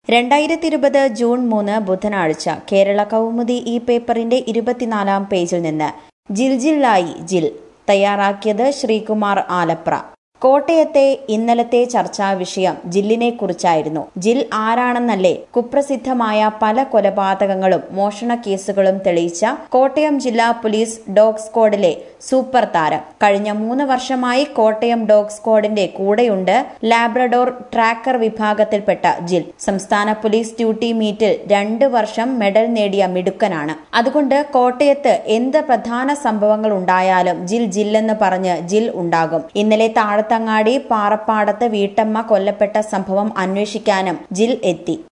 രണ്ടായിരത്തി ഇരുപത് ജൂൺ മൂന്ന് ബുധനാഴ്ച കേരള കൗമുദി ഈ പേപ്പറിന്റെ ഇരുപത്തിനാലാം പേജിൽ നിന്ന് ജിൽ ജില്ലായി ജിൽ തയ്യാറാക്കിയത് ശ്രീകുമാർ ആലപ്ര കോട്ടയത്തെ ഇന്നലത്തെ ചർച്ചാ വിഷയം ജില്ലിനെ കുറിച്ചായിരുന്നു ജിൽ ആരാണെന്നല്ലേ കുപ്രസിദ്ധമായ പല കൊലപാതകങ്ങളും മോഷണ കേസുകളും തെളിയിച്ച കോട്ടയം ജില്ലാ പോലീസ് ഡോഗ് സ്ക്വാഡിലെ സൂപ്പർ താരം കഴിഞ്ഞ മൂന്ന് വർഷമായി കോട്ടയം ഡോഗ് സ്ക്വാഡിന്റെ കൂടെയുണ്ട് ലാബ്രഡോർ ട്രാക്കർ വിഭാഗത്തിൽപ്പെട്ട ജിൽ സംസ്ഥാന പോലീസ് ഡ്യൂട്ടി മീറ്റിൽ രണ്ട് വർഷം മെഡൽ നേടിയ മിടുക്കനാണ് അതുകൊണ്ട് കോട്ടയത്ത് എന്ത് പ്രധാന സംഭവങ്ങൾ ഉണ്ടായാലും ജിൽ ജില്ലെന്ന് പറഞ്ഞ് ജിൽ ഉണ്ടാകും ഇന്നലെ താഴത്തങ്ങാടി പാറപ്പാടത്ത് വീട്ടമ്മ കൊല്ലപ്പെട്ട സംഭവം അന്വേഷിക്കാനും ജിൽ എത്തി